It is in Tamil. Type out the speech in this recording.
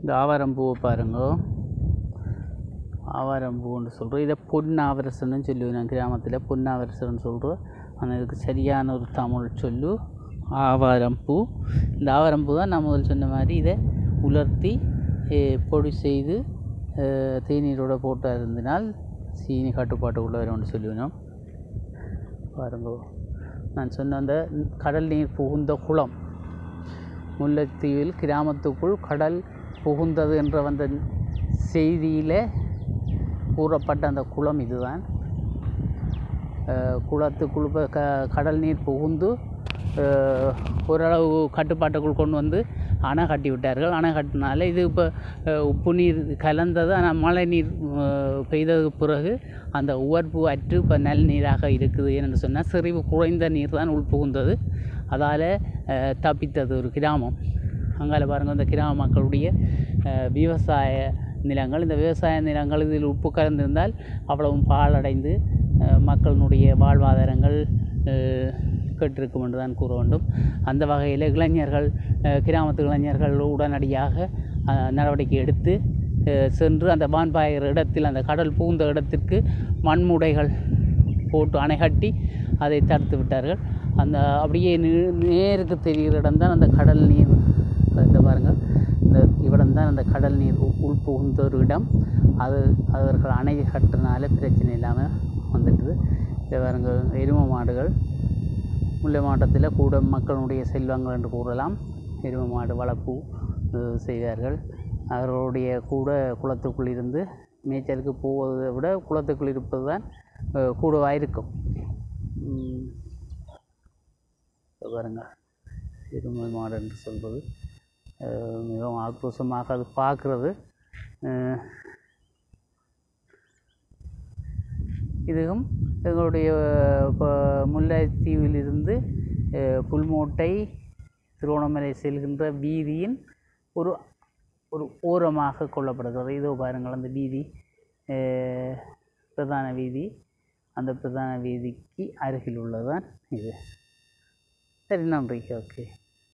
இந்த ஆவாரம் பூவை பாருங்க ஆவாரம் பூன்னு சொல்கிறோம் இதை பொன்னாவரசன்னு சொல்லுவேன் நான் கிராமத்தில் பொன்னாவரசன்னு சொல்கிறோம் ஆனால் இதுக்கு சரியான ஒரு தமிழ் சொல்லு ஆவாரம் பூ இந்த ஆவாரம் பூ தான் நான் முதல் சொன்ன மாதிரி இதை உலர்த்தி eh, பொடி செய்து eh, தேநீரோட போட்டு இருந்தினால் சீனி கட்டுப்பாட்டுக்குள்ளே வரும்னு சொல்லுவேன் பாருங்க நான் சொன்ன அந்த கடல் நீர் புகுந்த குளம் முல்லைத்தீவில் கிராமத்துக்குள் கடல் புகுந்தது என்ற வந்த செய்தியில் கூறப்பட்ட அந்த குளம் இதுதான் அஹ் குளத்துக்குள் இப்ப க கடல் நீர் புகுந்து அஹ் ஓரளவு கட்டுப்பாட்டுக்குள் கொண்டு வந்து அணை கட்டி விட்டார்கள் அணை கட்டினால இது இப்போ உப்பு நீர் கலந்தது ஆனால் மழை நீர் அஹ் பெய்ததுக்கு பிறகு அந்த உவர்ப்பு அற்று இப்போ நல் நீராக இருக்குது என்று சொன்னால் செறிவு குறைந்த நீர் தான் உள் புகுந்தது அதால் தப்பித்தது ஒரு கிராமம் அங்கால பாருங்கள் இந்த கிராம மக்களுடைய அஹ், விவசாய நிலங்கள் இந்த விவசாய நிலங்கள் இதில் உப்பு கலந்திருந்தால் அவ்வளவும் பாழடைந்து அஹ், மக்களினுடைய வாழ்வாதாரங்கள் அஹ், கெட்டிருக்கும் என்று தான் கூற வேண்டும் அந்த வகையில் இளைஞர்கள் அஹ், கிராமத்து இளைஞர்கள் உடனடியாக அஹ், நடவடிக்கை எடுத்து அஹ், சென்று அந்த வான்பாயிற இடத்தில் அந்த கடல் புகுந்த இடத்திற்கு மண்முடைகள் போட்டு அணை கட்டி அதை தடுத்து விட்டார்கள் அந்த அப்படியே நே- நேருக்கு தெரிகிற இடம் தான் அந்த கடல் நீர் இந்த பாருங்கள் இந்த இவ்விடம் தான் அந்த கடல் நீர் உ- உள் புகுந்த ஒரு இடம் அது அவர்கள் அணை கட்டுனால பிரச்சனை இல்லாமல் வந்துட்டுது இதை பாருங்க எருமை மாடுகள் முல்லை மாவட்டத்தில் கூட மக்களுடைய செல்வங்கள் என்று கூறலாம் எருமை மாடு வளர்ப்பு அஹ், செய்வார்கள் அவர்களுடைய கூட குளத்துக்குள் இருந்து மேய்ச்சலுக்கு போவதை விட குளத்துக்குள் இருப்பது தான் அஹ், கூடவாக இருக்கும் உம், இதோ பாருங்க எருமை மாடு என்று சொல்வது அஹ், மிகவும் ஆக்ரோஷமாக அது பார்க்குறது இதுவும் எங்களுடைய இப்போ முல்லைத்தீவிலிருந்து அஹ், புல்மோட்டை திருவண்ணாமலை செல்கின்ற வீதியின் ஒரு ஒரு ஓரமாக கொள்ளப்படுகிறது இதோ பாருங்கள் அந்த வீதி அஹ், பிரதான வீதி அந்த பிரதான வீதிக்கு அருகில் உள்ளதுதான் இது சரி நன்றி ஓகே